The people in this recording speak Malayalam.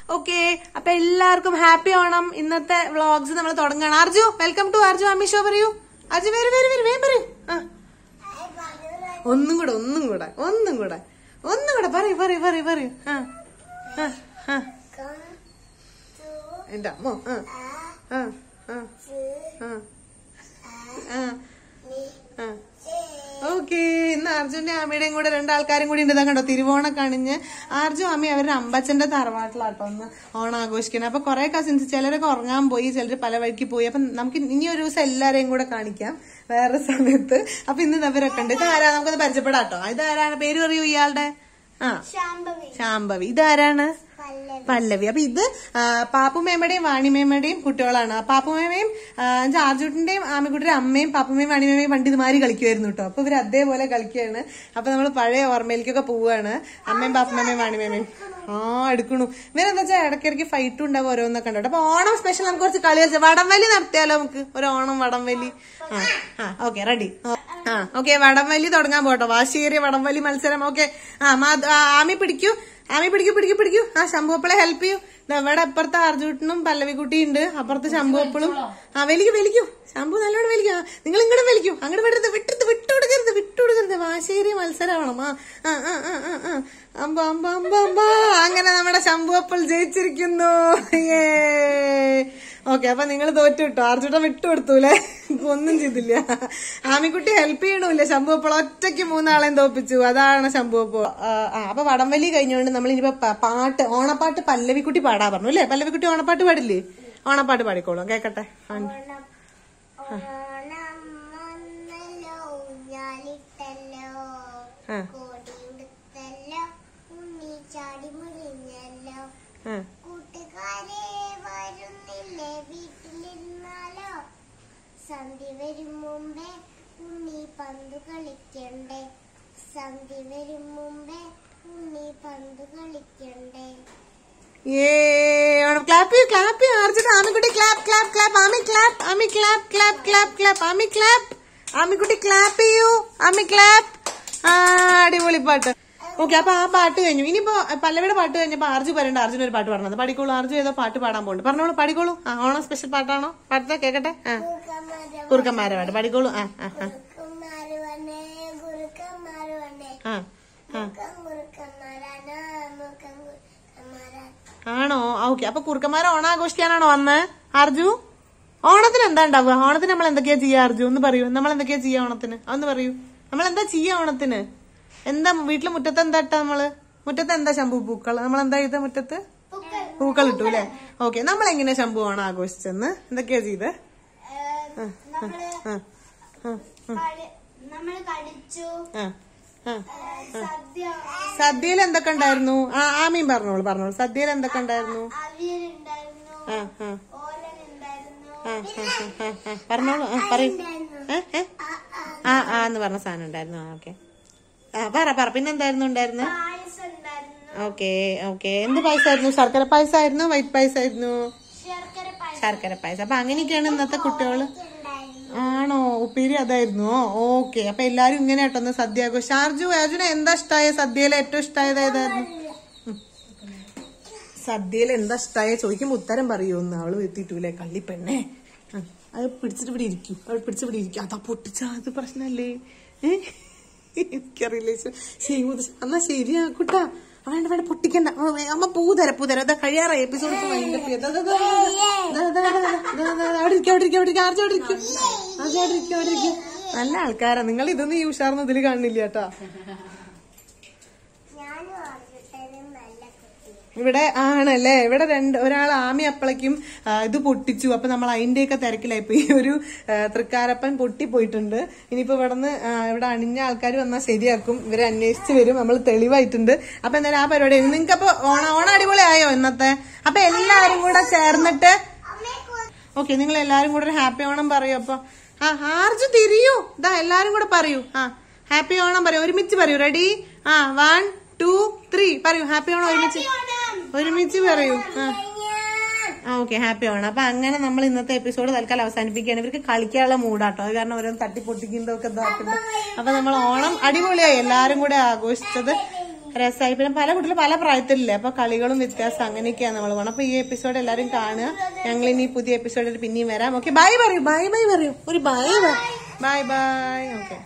ഓക്കെ അപ്പൊ എല്ലാവർക്കും ഹാപ്പി ഓണം ഇന്നത്തെ വ്ളോഗ്സ് നമ്മൾ തുടങ്ങണം അർജു വെൽക്കം ടു അർജു അമ്മി ഷോ പറയൂ അർജു വരൂ വരൂ വരൂ വേഗം പറയൂ ആ ഒന്നും കൂടെ ഒന്നും കൂടെ ഒന്നും കൂടെ ഒന്നും കൂടെ പറയൂ പറയൂ പറയൂ പറയൂ ആ ആ ആ എന്റെ അമ്മോ ആ ആ ആ ആ ആ ആ ഓക്കെ ഇന്ന് അർജുന്റെ അമ്മയുടെയും കൂടെ രണ്ടാൾക്കാരും കൂടി ഉണ്ട് ഇതാ കണ്ടോ തിരുവോണം കണിഞ്ഞ് അർജു അമ്മ അവരുടെ അമ്പച്ചന്റെ തറവാട്ടിലാട്ടോ ഒന്ന് ഓണം ആഘോഷിക്കുന്നത് അപ്പൊ കുറെ കസിൻസ് ചിലരൊക്കെ ഉറങ്ങാൻ പോയി ചിലർ പല വഴിക്ക് പോയി അപ്പൊ നമുക്ക് ഇനി ഒരു ദിവസം എല്ലാരെയും കൂടെ കാണിക്കാം വേറെ സമയത്ത് അപ്പൊ ഇന്ന് ഇവരൊക്കെ ഉണ്ട് ഇതാരാ നമുക്കൊന്ന് പരിചയപ്പെടാട്ടോ ഇതാരാണ് പേര് പറയൂ ഇയാളുടെ ആ ശാംഭവി ഇതാരാണ് പല്ലവി അപ്പൊ ഇത് ആ, പാപ്പുമേമയുടെയും വാണിമേമയുടെയും കുട്ടികളാണ് പാപ്പുമേമയും ജാർജുട്ടിന്റെയും ആമിക്കുട്ടിയുടെ അമ്മയും പാപ്പുമേയും വാണിമേമയും പണ്ട് ഇതുമാതിരി കളിക്കുമായിരുന്നു കേട്ടോ അപ്പൊ ഇവർ അതേപോലെ കളിക്കുകയാണ് അപ്പൊ നമ്മൾ പഴയ ഓർമ്മയിലേക്കൊക്കെ പോവുകയാണ് അമ്മയും പാപ്പുമേമയും വാണിമേമയും ആ എടുക്കണു ഇവരെന്താ വെച്ചാൽ ഇടയ്ക്കിടയ്ക്ക് ഫൈറ്റ് ഉണ്ടാവും ഓരോന്നൊക്കെ ഉണ്ട് അപ്പൊ ഓണം സ്പെഷ്യൽ നമുക്ക് കുറച്ച് കളി കളിച്ചാൽ വടംവലി നടത്തിയാലോ നമുക്ക് ഒരു ഓണം വടംവലി ആ ആ ഓക്കെ റെഡി ആ ഓക്കെ വടംവലി തുടങ്ങാൻ പോട്ടോ വാശിയേറിയ വടംവലി മത്സരം ഓക്കെ ആ മാ- ആ, ആമി പിടിക്കൂ ആമി പിടിക്കൂ പിടിക്കൂ പിടിക്കൂ ആ ശംഭുവപ്പളെ ഹെൽപ്പ് ചെയ്യൂ ദാ ഇവിടെ അപ്പുറത്ത് അർജുട്ടനും പല്ലവിക്കുട്ടിയും ഉണ്ട് അപ്പുറത്ത് ശംഭുവപ്പളും ആ വലിക്കൂ വലിക്കൂ ശംഭു നല്ലോണം വലിക്കൂ ആ, നിങ്ങൾ ഇങ്ങോട്ട് വലിക്കൂ അങ്ങോട്ട് വിടരുത് വിട്ടരുത് വിട്ടുകൊടുക്കരുത് വിട്ടുകൊടുക്കരുത് വാശേരിയ മത്സരമാണം ആ ആ ആ ആ ആ ആ അമ്പ അമ്പ അമ്പ അമ്പ അങ്ങനെ നമ്മുടെ ശംഭുവപ്പൾ ജയിച്ചിരിക്കുന്നു ഏ ഓക്കെ അപ്പൊ നിങ്ങൾ തോറ്റു കിട്ടോ അർജുട്ടൻ വിട്ടുകൊടുത്തു അല്ലേ ഒന്നും ചെയ്തില്ല ആമിക്കുട്ടി ഹെൽപ്പ് ചെയ്യണമില്ല ശംഭുവപ്പോൾ ഒറ്റയ്ക്ക് മൂന്നാളെയും തോപ്പിച്ചു അതാണ് ശംഭുവപ്പോ ആ അപ്പൊ വടംവലി കഴിഞ്ഞുകൊണ്ട് നമ്മൾ ഇനിയിപ്പോ പ- പാട്ട് ഓണപ്പാട്ട് പല്ലവിക്കുട്ടി പാടാ പറഞ്ഞു അല്ലേ പല്ലവിക്കുട്ടി ഓണപ്പാട്ട് പാടില്ലേ ഓണപ്പാട്ട് പാടിക്കോളൂ കേക്കട്ടെ ആ. ഓണം വന്നല്ലോ ഊഞ്ഞാലിട്ടല്ലോ ആ. കോടിയുടുത്തല്ലോ ഉണ്ണി ചാടി മുറിഞ്ഞല്ലോ ആ. കൂട്ടുകാരെ വരുന്നില്ലേ വീട്ടിലിരുന്നാലോ സന്ധ്യ വരും മുമ്പേ ഉണ്ണി പന്ത് കളിക്കണ്ടേ സന്ധ്യ വരും മുമ്പേ ഉണ്ണി പന്ത് കളിക്കണ്ടേ ക്ലാപ്പ് ചെയ്യൂ ക്ലാപ്പ് ചെയ്യൂ അർജുന ആമിക്കുട്ടി clap clap clap Ami clap Ami clap clap clap clap Ami clap ആമിക്കുട്ടി ക്ലാപ്പ് ചെയ്യൂ ആമി ക്ലാപ്പ് ആ അടിപൊളി പാട്ട് ഓക്കെ അപ്പൊ ആ പാട്ട് കഴിഞ്ഞു ഇനിയിപ്പോ പല്ലവിയുടെ പാട്ട് കഴിഞ്ഞപ്പോ അർജു പറയണ്ട അർജുന ഒരു പാട്ട് പാടണത് പഠിക്കോളൂ അർജു ഏതോ പാട്ട് പാടാൻ പോകുന്നുണ്ട് പറഞ്ഞോളൂ പഠിക്കോളൂ ആ ഓണം സ്പെഷ്യൽ പാട്ടാണോ പാട്ടത്തെ കേക്കട്ടെ ആ ഗുരുക്കന്മാരെ കുറുക്കന്മാരെ പാട്ട് പഠിക്കോളൂ ആ ആ ആ ഗുരുക്കന്മാര് വന്നേ ഗുരുക്കന്മാര് വന്നേ ആ ആ മുഖം ഗുരുക്കന്മാരാണ് മുഖം ഗുരുക്കന്മാരാണ് ആണോ ഓക്കെ അപ്പൊ കുറുക്കന്മാരെ ഓണം ആഘോഷിക്കാനാണോ വന്ന് അർജു ഓണത്തിന് എന്താ ഉണ്ടാവുക ഓണത്തിന് നമ്മൾ എന്തൊക്കെയാ ചെയ്യാ അർജു ഒന്ന് പറയൂ നമ്മൾ എന്തൊക്കെയാ ചെയ്യാ ഓണത്തിന് അതൊന്ന് പറയൂ നമ്മൾ എന്താ ചെയ്യാ ഓണത്തിന് എന്താ വീട്ടിലെ മുറ്റത്ത് എന്താ ഇട്ടാ നമ്മള് മുറ്റത്ത് എന്താ ശംഭു പൂക്കൾ നമ്മൾ എന്താ ചെയ്ത മുറ്റത്ത് പൂക്കൾ ഇട്ടു അല്ലെ ഓക്കെ നമ്മൾ എങ്ങനെയാ ശംഭു ഓണം ആഘോഷിച്ചെന്ന് എന്തൊക്കെയാ ചെയ്ത് നമ്മള് ആ ആ നമ്മള് കളിച്ചു ആ ആ സദ്യ സദ്യയിൽ എന്തൊക്കെ ഉണ്ടായിരുന്നു ആ ആമീൻ പറഞ്ഞോളൂ പറഞ്ഞോളൂ സദ്യയിൽ എന്തൊക്കെ ഉണ്ടായിരുന്നു അവിയലുണ്ടായിരുന്നു ആ ആ ഓലനുണ്ടായിരുന്നു ആ, ആ, ആ, ആ, ആ. പറഞ്ഞോളൂ ആ, പറയൂ ഏ, ഏ? ആ ആ എന്ന് പറഞ്ഞ സാധനം ഉണ്ടായിരുന്നു ആ ഓക്കെ ആ പറ പറ പിന്നെന്തായിരുന്നു ഉണ്ടായിരുന്നു പായസം ഉണ്ടായിരുന്നു ഓക്കെ ഓക്കെ എന്ത് പായസമായിരുന്നു ശർക്കര പായസമായിരുന്നു വൈറ്റ് പായസമായിരുന്നു ശർക്കര പായസം ശർക്കര പായസം അപ്പൊ അങ്ങനെയൊക്കെയാണ് ഇന്നത്തെ കുട്ടികള് ഉണ്ടായിരുന്നു ആണോ ഉപ്പേരി അതായിരുന്നു ഓക്കെ അപ്പൊ എല്ലാരും ഇങ്ങനെ കേട്ടോ ഒന്ന് സദ്യ ആഘോഷം അർജു അർജുന എന്താ ഇഷ്ടമായ സദ്യയിൽ ഏറ്റവും ഇഷ്ടമായത് ഏതായിരുന്നു സദ്യയിൽ എന്താ ഇഷ്ടമായ ചോദിക്കുമ്പോ ഉത്തരം പറയൂന്ന് അവള് എത്തിയിട്ടൂലേ കള്ളിപ്പെണ്ണേ ആ, അത് പിടിച്ചിട്ട് ഇവിടെ ഇരിക്കും അവൾ പിടിച്ചിട്ട് ഇവിടെ ഇരിക്കും അതാ പൊട്ടിച്ച അത് പ്രശ്നല്ലേ ഏ? എനിക്കറിയില്ല ഈശോ. ശരി മുത്തശ്ശി. എന്നാ ശരിയാ കുട്ടാ ആ, വേണ്ട വേണ്ട പൊട്ടിക്കണ്ട ആ, വേ- അമ്മ പൂ തരാം പൂ തരാം ഇതാ കഴിയാറായി എപ്പിസോഡ് അവിടെ ഇരിക്കും അവിടെ ഇരിക്കും അവിടെ ഇരിക്കും ആർജ് അവിടെ ഇരിക്കും ആർജ് അവിടെ ഇരിക്കും അവിടെ ഇരിക്കും നല്ല ആൾക്കാരാ നിങ്ങൾ ഇതൊന്നും ഈ ഉഷാർന്ന് ഇതിൽ കാണില്ല കേട്ടാ ഞാനും അറിഞ്ഞിട്ടും നല്ല കുട്ടി ഇവിടെ ആണല്ലേ ഇവിടെ രണ്ട് ഒരാൾ ആമി അപ്പളയ്ക്കും ആ, ഇത് പൊട്ടിച്ചു അപ്പൊ നമ്മൾ അതിന്റെയൊക്കെ തിരക്കിലായിപ്പോയി ഒരു ആ, തൃക്കാരപ്പൻ പൊട്ടിപ്പോയിട്ടുണ്ട് ഇനിയിപ്പോ ഇവിടുന്ന് ആ, ഇവിടെ അണിഞ്ഞ ആൾക്കാർ വന്നാൽ ശരിയാക്കും ഇവരെ അന്വേഷിച്ച് വരും നമ്മൾ തെളിവായിട്ടുണ്ട് അപ്പൊ എന്തായാലും ആ പരിപാടി നിങ്ങൾക്ക് അപ്പൊ ഓണ ഓണ അടിപൊളിയായോ ഇന്നത്തെ അപ്പൊ എല്ലാരും കൂടെ ചേർന്നിട്ട് ഓക്കെ നിങ്ങൾ എല്ലാരും കൂടെ ഒരു ഹാപ്പി ഓണം പറയൂ അപ്പൊ ആ ആർജു തിരിയൂ ഇതാ എല്ലാരും കൂടെ പറയൂ ആ ഹാപ്പി ഓണം പറയൂ ഒരുമിച്ച് പറയൂ റെഡി ആ വൺ ടു ത്രീ പറയൂ ഹാപ്പി ഓണം ഒരുമിച്ച് ഒരുമിച്ച് പറയൂ ആ ആ ഓക്കെ ഹാപ്പി ഓണം അപ്പൊ അങ്ങനെ നമ്മൾ ഇന്നത്തെ എപ്പിസോഡ് തൽക്കാലം അവസാനിപ്പിക്കുകയാണ് ഇവർക്ക് കളിക്കാനുള്ള മൂടാട്ടോ അത് കാരണം ഓരോന്ന് തട്ടിപ്പൊട്ടിക്കുന്നതൊക്കെ ഇതാക്കുന്നത് അപ്പൊ നമ്മൾ ഓണം അടിപൊളിയായി എല്ലാരും കൂടെ ആഘോഷിച്ചത് രസമായി പിന്നെ പല കുട്ടികളും പല പ്രായത്തിലില്ലേ അപ്പൊ കളികളും വ്യത്യാസം അങ്ങനെയൊക്കെയാണ് നമ്മൾ പോകണം അപ്പൊ ഈ എപ്പിസോഡ് എല്ലാവരും കാണുക ഞങ്ങൾ ഇനി പുതിയ എപ്പിസോഡിൽ പിന്നെയും വരാം ഓക്കെ ബൈ പറയൂ ബൈ ബൈ പറയൂ ഒരു bye bye bye bye okay